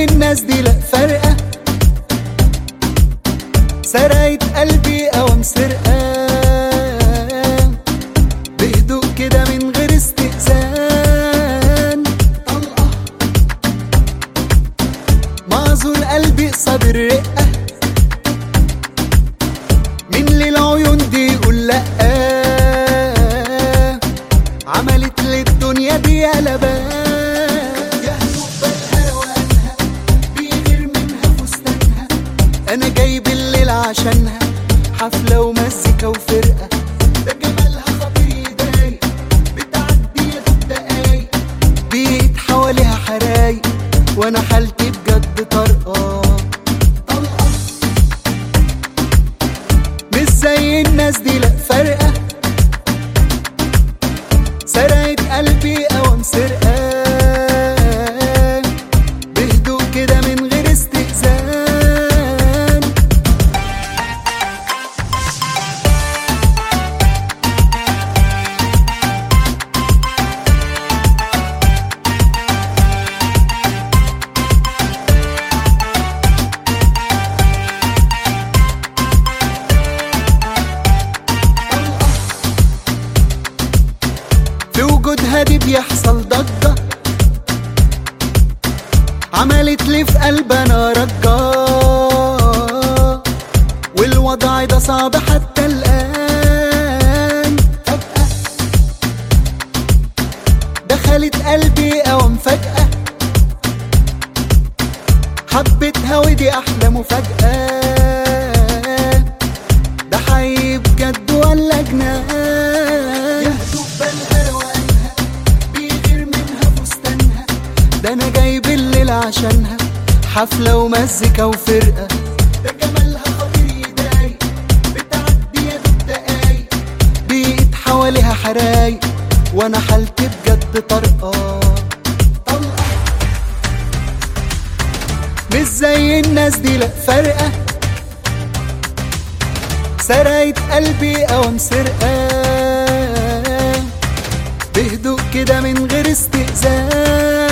الناس دي لا فارقة سرقت قلبي أوام سرقة بهدوء كده من غير استئذان طلقة معذور قلبي قصاد الرقة من للعيون دي يقول لأ عملت للدنيا دي قلبان يهدوء بالها وقالها بيغير منها فستانها انا جايب الليل عشانها حفلة ومزيكا وفرقة ده جمالها خطير يضايق بتعدي يا دوب دقايق بيت حواليها حرايق وانا حالتي بجد طرقة طلقة مش زي الناس دي لا فارقة سرقت قلبي أوام سرقة بهدوء كده من غير استئذان في وجودها دي بيحصل ضجة عملت لي في قلب انا رجة والوضع ده صعب حتى الآن فجأة دخلت قلبي أوام فجأة حبيتها ودي أحلى مفاجأة ده حي بجد ولا جنان يهدوء بالها روقانها بيغير منها فستانها ده انا جايب الليل عشانها حفلة ومزيكا وفرقة ده جمالها خطير يضايق بتعدي يا دوب دقايق بيت حواليها حرايق وانا حالتي بجد طرقة طلقة مش زي الناس دي لا فارقة سرقت قلبي أوام سرقة بهدوء كده من غير استئذان